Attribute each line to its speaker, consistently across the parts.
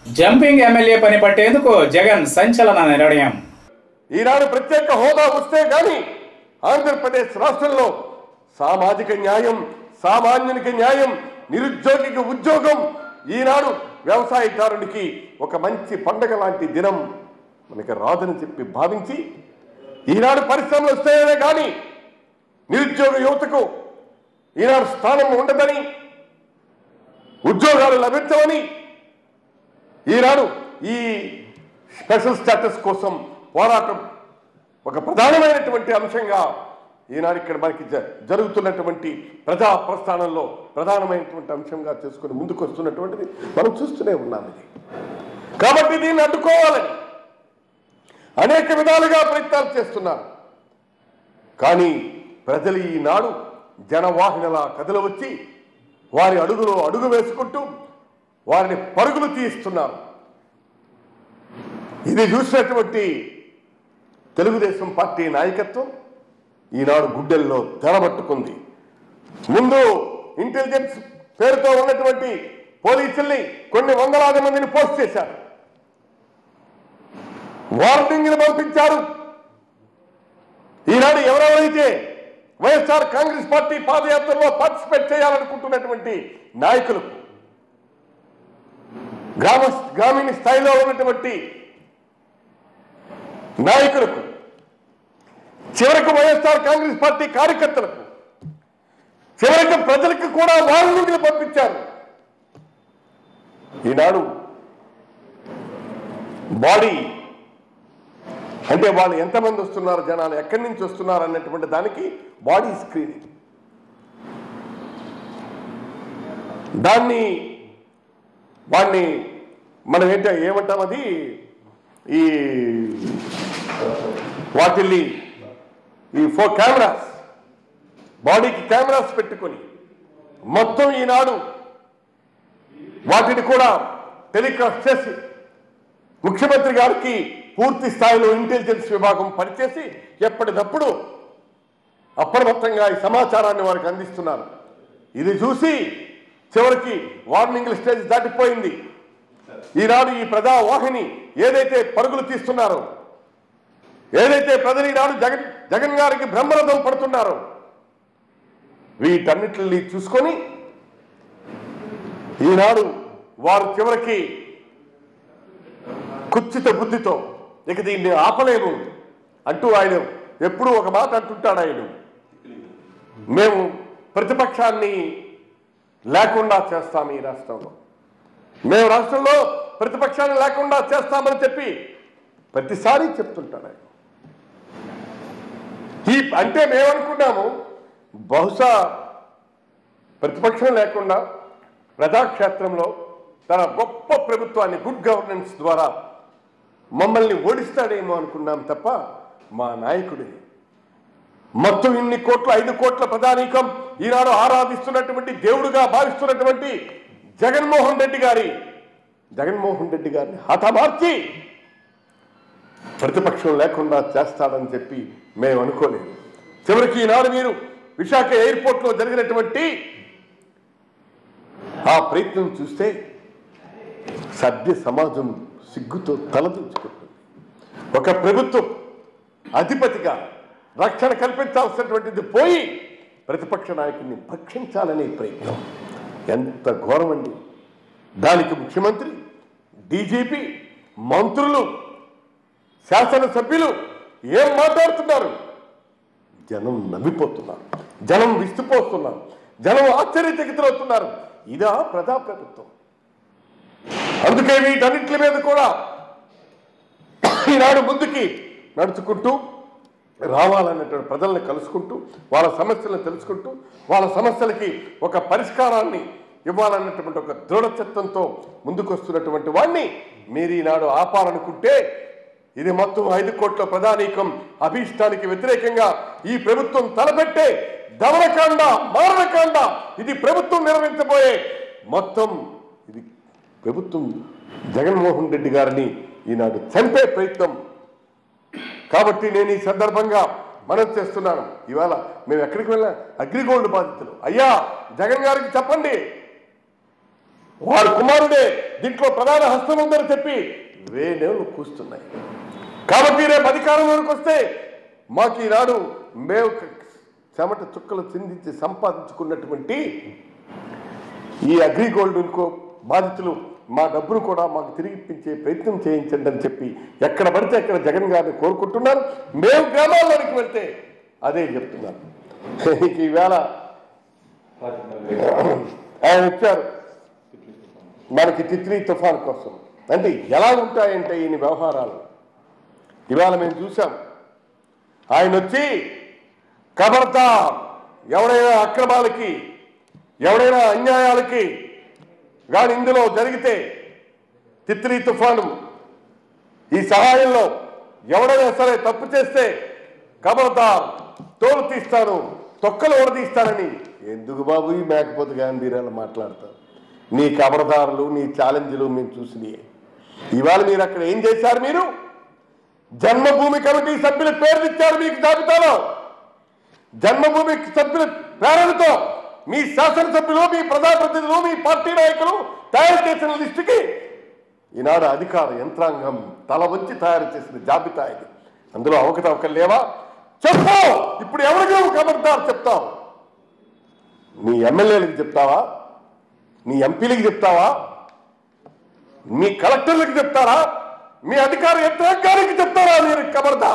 Speaker 1: jumping MLA పని పట్టేందుకు జగన్ సంచలన నిర్ణయం
Speaker 2: ఈనాడు ప్రత్యేక హోదా వస్తే గాని ఆంధ్రప్రదేశ్ రాష్ట్రంలో సామాజిక న్యాయం సామాన్యునికి న్యాయం నిరుద్యోగికి ఉద్యోగం ఈనాడు వ్యవసాయకారునికి ఒక మంచి పండగ లాంటి దినం మనకి రాదని చెప్పి భావించి ఈనాడు పరిశ్రమలు వస్తాయనే కానీ నిరుద్యోగ యువతకు ఈనాడు స్థానం ఉండదని ఉద్యోగాలు లభించవని ఈనాడు ఈ స్పెషల్ స్టేటస్ కోసం పోరాటం ఒక ప్రధానమైనటువంటి అంశంగా ఈనాడు ఇక్కడ మనకి జ- జరుగుతున్నటువంటి ప్రజా ప్రస్థానంలో ప్రధానమైనటువంటి అంశంగా చేసుకుని ముందుకు వస్తున్నటువంటిది మనం చూస్తూనే ఉన్నాం ఇది కాబట్టి దీన్ని అడ్డుకోవాలని అనేక విధాలుగా ప్రయత్నాలు చేస్తున్నారు కానీ ప్రజలు ఈనాడు జనవాహినలా కథలు వచ్చి వారి అడుగులో అడుగు వేసుకుంటూ వారిని పరుగులు తీస్తున్నారు ఇది చూసినటువంటి తెలుగుదేశం పార్టీ నాయకత్వం ఈనాడు గుడ్డెల్లో తెరబట్టుకుంది ముందు ఇంటెలిజెన్స్ పేరుతో ఉన్నటువంటి పోలీసుల్ని కొన్ని వందలాది మందిని పోస్ట్ చేశారు వార్నింగ్లు పంపించారు ఈనాడు ఎవరెవరైతే వైఎస్ఆర్ కాంగ్రెస్ పార్టీ పాదయాత్రలో పార్టిసిపేట్ చేయాలనుకుంటున్నటువంటి నాయకులకు గ్రామ గ్రామీణ స్థాయిలో ఉన్నటువంటి నాయకులకు చివరకు వైఎస్ఆర్ కాంగ్రెస్ పార్టీ కార్యకర్తలకు చివరికి ప్రజలకు కూడా వార్నింగ్లు పంపించారు ఈనాడు బాడీ అంటే వాళ్ళు ఎంతమంది వస్తున్నారు జనాలు ఎక్కడి నుంచి వస్తున్నారు అన్నటువంటి దానికి బాడీ స్క్రీనింగ్ దాన్ని వాడిని మనం ఏంటో ఏమంటాం అది ఈ వాటిల్ని ఈ ఫోర్ కెమెరాస్ బాడీకి కెమెరాస్ పెట్టుకొని మొత్తం ఈనాడు వాటిని కూడా టెలికాస్ట్ చేసి ముఖ్యమంత్రి గారికి పూర్తి స్థాయిలో ఇంటెలిజెన్స్ విభాగం పనిచేసి ఎప్పటికప్పుడు అప్రమత్తంగా ఈ సమాచారాన్ని వారికి అందిస్తున్నారు ఇది చూసి చివరికి వార్నింగ్ స్టేజ్ దాటిపోయింది ఈనాడు ఈ ప్రజావాహిని ఏదైతే పరుగులు తీస్తున్నారో ఏదైతే ప్రజలు ఈనాడు జగన్ జగన్ గారికి బ్రహ్మరథం పడుతున్నారో వీటన్నిటిని చూసుకొని ఈనాడు వారు చివరికి కుచ్చిత బుద్ధితో ఇక దీన్ని ఆపలేము అంటూ ఆయన ఎప్పుడూ ఒక మాట అంటుంటాడు ఆయన మేము ప్రతిపక్షాన్ని లేకుండా చేస్తాం ఈ రాష్ట్రంలో మేము రాష్ట్రంలో ప్రతిపక్షాన్ని లేకుండా చేస్తామని చెప్పి ప్రతిసారి చెప్తుంటాడు ఆయన ఈ అంటే మేమనుకున్నాము బహుశా ప్రతిపక్షం లేకుండా ప్రజాక్షేత్రంలో తన గొప్ప ప్రభుత్వాన్ని గుడ్ గవర్నెన్స్ ద్వారా మమ్మల్ని ఓడిస్తాడేమో అనుకున్నాం తప్ప మా నాయకుడే మొత్తం ఇన్ని కోట్ల ఐదు కోట్ల ప్రధానికం ఈనాడు ఆరాధిస్తున్నటువంటి దేవుడుగా భావిస్తున్నటువంటి జగన్మోహన్ రెడ్డి గారి జగన్మోహన్ రెడ్డి గారిని హఠమార్చి ప్రతిపక్షం లేకుండా చేస్తాడని చెప్పి మేము అనుకోలేదు చివరికి ఈనాడు మీరు విశాఖ ఎయిర్పోర్ట్లో జరిగినటువంటి ఆ ప్రయత్నం చూస్తే సభ్య సమాజం సిగ్గుతో తలదించుకుంటుంది ఒక ప్రభుత్వం అధిపతిగా రక్షణ కల్పించాల్సినటువంటిది పోయి ప్రతిపక్ష నాయకుడిని భక్షించాలనే ప్రయత్నం ఎంత ఘోరమండి దానికి ముఖ్యమంత్రి డీజీపీ మంత్రులు శాసనసభ్యులు ఏం మాట్లాడుతున్నారు జనం నవ్విపోతున్నారు జనం విస్తుపోతున్నారు జనం ఆశ్చర్యచకితులవుతున్నారు ఇదా ప్రజాప్రభుత్వం అందుకే వీటన్నింటి మీద కూడా ఈనాడు ముందుకి నడుచుకుంటూ రావాలన్నటువంటి ప్రజల్ని కలుసుకుంటూ వాళ్ళ సమస్యలను తెలుసుకుంటూ వాళ్ళ సమస్యలకి ఒక పరిష్కారాన్ని ఇవ్వాలన్నటువంటి ఒక దృఢచిత్తంతో ముందుకొస్తున్నటువంటి వాడిని మీరు ఈనాడు ఆపాలనుకుంటే ఇది మొత్తం ఐదు కోట్ల ప్రధానికం అభీష్టానికి వ్యతిరేకంగా ఈ ప్రభుత్వం తలపెట్టే దమనకాండ మారణకాండ ఇది ప్రభుత్వం నిర్వహించబోయే మొత్తం ఇది ప్రభుత్వం జగన్మోహన్ రెడ్డి గారిని ఈనాడు చంపే ప్రయత్నం కాబట్టి నేను ఈ సందర్భంగా మనం చేస్తున్నాను ఇవాళ మేము ఎక్కడికి వెళ్ళా అగ్రిగోల్డ్ బాధితులు అయ్యా జగన్ గారికి చెప్పండి వారి కుమారుడే దీంట్లో ప్రధాన హస్తం ఉందని చెప్పి వేణేళ్ళు కూస్తున్నాయి కాబట్టి రేపు అధికారంలోకి వస్తే మాకు ఈనాడు మేము చెమట చుక్కలు చిందించి సంపాదించుకున్నటువంటి ఈ అగ్రిగోల్డ్ ఇంకో బాధితులు మా డబ్బును కూడా మాకు తిరిగి ఇప్పించే ప్రయత్నం చేయించండి అని చెప్పి ఎక్కడ పడితే అక్కడ జగన్ గారిని కోరుకుంటున్నారు మేము గ్రామాల్లోనికి వెళ్తే అదే చెప్తున్నాను ఇక ఈవేళ ఆయన వచ్చారు మనకి తిత్లీ తుఫాన్ కోసం అంటే ఎలా ఉంటాయంటే ఈయన వ్యవహారాలు ఇవాళ మేము చూసాం ఆయన వచ్చి కబర్తా ఎవరైనా అక్రమాలకి ఎవరైనా అన్యాయాలకి కానీ ఇందులో జరిగితే తిత్లీ తుఫాను ఈ సహాయంలో ఎవడైనా సరే తప్పు చేస్తే కబర్దార్ తోలు తీస్తాను తొక్కలు ఓడదీస్తానని ఎందుకు బాబు ఈ మేకపోతే గాంధీరాలు మాట్లాడతారు నీ కబరదారులు నీ ఛాలెంజ్లు మేము చూసినాయి ఇవాళ మీరు అక్కడ ఏం చేశారు మీరు జన్మభూమి కమిటీ సభ్యుల పేర్లు ఇచ్చారు మీకు జాబితాలో జన్మభూమి సభ్యుల ప్రేరణతో మీ శాసనసభ్యులు మీ ప్రజాప్రతినిధులు మీ పార్టీ నాయకులు తయారు చేసిన లిస్టుకి ఈనాడు అధికార యంత్రాంగం తల వంచి తయారు చేసిన జాబితా ఇది అందులో అవకతవకలు లేవా చెప్పు ఇప్పుడు ఎవరికి నువ్వు కబర్దారు చెప్తావు నీ ఎమ్మెల్యేలకు చెప్తావా నీ ఎంపీలకు చెప్తావా మీ కలెక్టర్లకు చెప్తారా మీ అధికార యంత్రాంగానికి చెప్తారా మీరు కబర్దా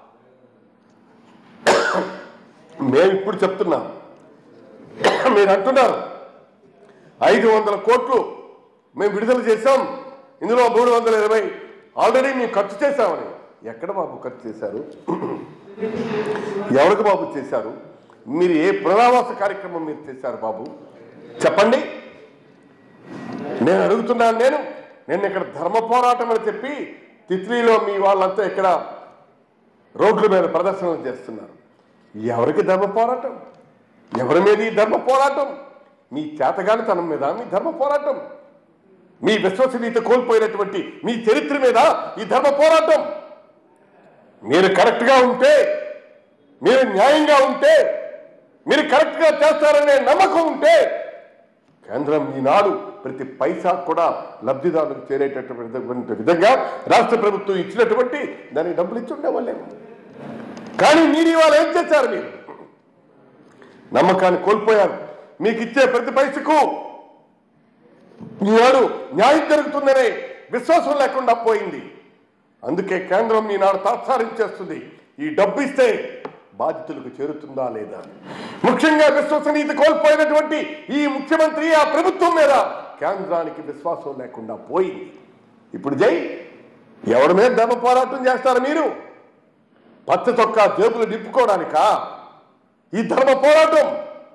Speaker 2: మేము ఇప్పుడు చెప్తున్నాం మీరు అంటున్నారు ఐదు వందల కోట్లు మేము విడుదల చేశాం ఇందులో మూడు వందల ఇరవై ఆల్రెడీ మేము ఖర్చు చేశామని ఎక్కడ బాబు ఖర్చు చేశారు ఎవరికి బాబు చేశారు మీరు ఏ పునరావాస కార్యక్రమం మీరు చేశారు బాబు చెప్పండి నేను అడుగుతున్నాను నేను నేను ఇక్కడ ధర్మ పోరాటం అని చెప్పి తిత్లీలో మీ వాళ్ళంతా ఇక్కడ రోడ్ల మీద ప్రదర్శనలు చేస్తున్నారు ఎవరికి ధర్మ పోరాటం ఎవరి మీద ఈ ధర్మ పోరాటం మీ చేతగానితనం మీద మీ ధర్మ పోరాటం మీ విశ్వసనీయత కోల్పోయినటువంటి మీ చరిత్ర మీద ఈ ధర్మ పోరాటం మీరు కరెక్ట్గా ఉంటే మీరు న్యాయంగా ఉంటే మీరు కరెక్ట్గా చేస్తారనే నమ్మకం ఉంటే కేంద్రం ఈనాడు ప్రతి పైసా కూడా లబ్ధిదారులకు చేరేటటువంటి విధంగా రాష్ట్ర ప్రభుత్వం ఇచ్చినటువంటి దానికి డబ్బులు ఇచ్చి ఉండేవాళ్ళేమో కానీ మీరు ఇవాళ ఏం చేశారు మీరు నమ్మకాన్ని కోల్పోయారు మీకు ఇచ్చే ప్రతి పైసకు ఈనాడు న్యాయం జరుగుతుందనే విశ్వాసం లేకుండా పోయింది అందుకే కేంద్రం ఈనాడు తాత్సారం చేస్తుంది ఈ డబ్బు ఇస్తే బాధితులకు చేరుతుందా లేదా ముఖ్యంగా విశ్వసనీయత కోల్పోయినటువంటి ఈ ముఖ్యమంత్రి ఆ ప్రభుత్వం మీద కేంద్రానికి విశ్వాసం లేకుండా పోయింది ఇప్పుడు జై ఎవరి మీద ధర్మ పోరాటం చేస్తారు మీరు పచ్చ చొక్కా జేబులు నింపుకోవడానికా ఈ ధర్మ పోరాటం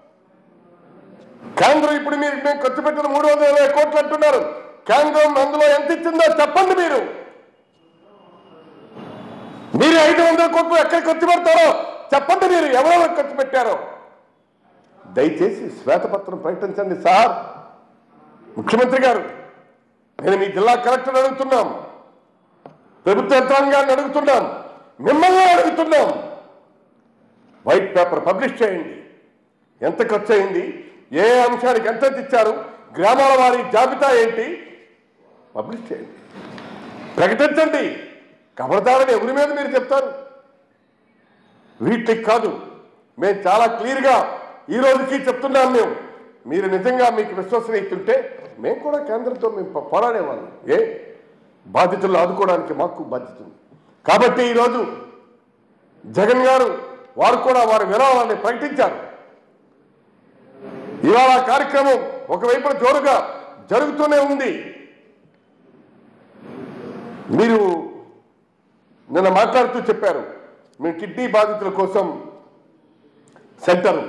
Speaker 2: కేంద్రం ఇప్పుడు మీరు మేము ఖర్చు పెట్టిన మూడు వందల ఇరవై కోట్లు అంటున్నారు కేంద్రం అందులో ఎంత ఇచ్చిందో చెప్పండి మీరు మీరు ఐదు వందల కోట్లు ఎక్కడ ఖర్చు పెడతారో చెప్పండి మీరు ఎవరెవరు ఖర్చు పెట్టారో దయచేసి శ్వేతపత్రం ప్రకటించండి సార్ ముఖ్యమంత్రి గారు నేను మీ జిల్లా కలెక్టర్ అడుగుతున్నాం ప్రభుత్వ యంత్రాంగాన్ని అడుగుతున్నాం మిమ్మల్ని అడుగుతున్నాం వైట్ పేపర్ పబ్లిష్ చేయండి ఎంత ఖర్చు అయింది ఏ అంశానికి ఎంత ఇచ్చారు గ్రామాల వారి జాబితా ఏంటి పబ్లిష్ చేయండి ప్రకటించండి కబరదారని ఎవరి మీద మీరు చెప్తారు వీటికి కాదు మేము చాలా క్లియర్గా ఈ రోజుకి చెప్తున్నాం మేము మీరు నిజంగా మీకు విశ్వసనీయత ఉంటే మేము కూడా కేంద్రంతో మేము పో- పోరాడేవాళ్ళం ఏ బాధితులను ఆదుకోవడానికి మాకు బాధ్యత ఉంది కాబట్టి ఈరోజు జగన్ గారు వారు కూడా వారి విరాళాన్ని ప్రకటించారు ఇవాళ ఆ కార్యక్రమం ఒకవైపున జోరుగా జరుగుతూనే ఉంది మీరు నిన్న మాట్లాడుతూ చెప్పారు మేము కిడ్నీ బాధితుల కోసం సెంటర్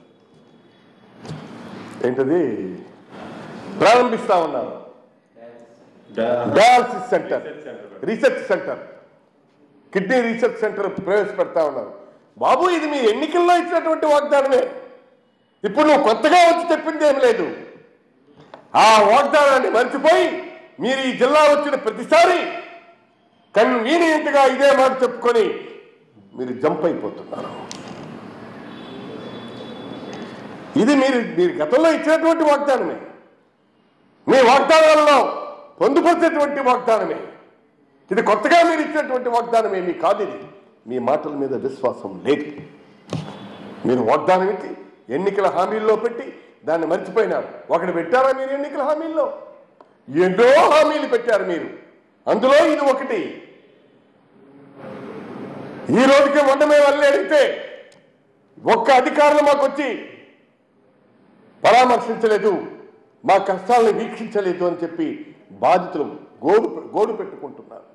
Speaker 2: ఏంటది ప్రారంభిస్తా ఉన్నారు dialysis centre research centre kidney research centre ప్రవేశపెడతా ఉన్నారు బాబు ఇది మీ ఎన్నికల్లో ఇచ్చినటువంటి వాగ్దానమే ఇప్పుడు నువ్వు కొత్తగా వచ్చి చెప్పింది ఏం లేదు ఆ వాగ్దానాన్ని మర్చిపోయి మీరు ఈ జిల్లా వచ్చిన ప్రతిసారి కన్వీనియంట్ గా ఇదే మాట చెప్పుకొని మీరు జంప్ అయిపోతున్నారు ఇది మీరు మీరు గతంలో ఇచ్చినటువంటి వాగ్దానమే మీ వాగ్దానాలలో పొందుపరిచేటువంటి వాగ్దానమే ఇది కొత్తగా మీరు ఇచ్చినటువంటి వాగ్దానం ఏమీ కాదు ఇది మీ మాటల మీద విశ్వాసం లేదు మీరు వాగ్దానం ఇచ్చి ఎన్నికల హామీల్లో పెట్టి దాన్ని మర్చిపోయినారు ఒకటి పెట్టారా మీరు ఎన్నికల హామీల్లో ఎన్నో హామీలు పెట్టారు మీరు అందులో ఇది ఒకటి ఈ రోజుకి వండమే వల్లే అడిగితే ఒక్క అధికారులు మాకు వచ్చి పరామర్శించలేదు మా కష్టాలను వీక్షించలేదు అని చెప్పి బాధితులు గోడు గోడు పెట్టుకుంటున్నారు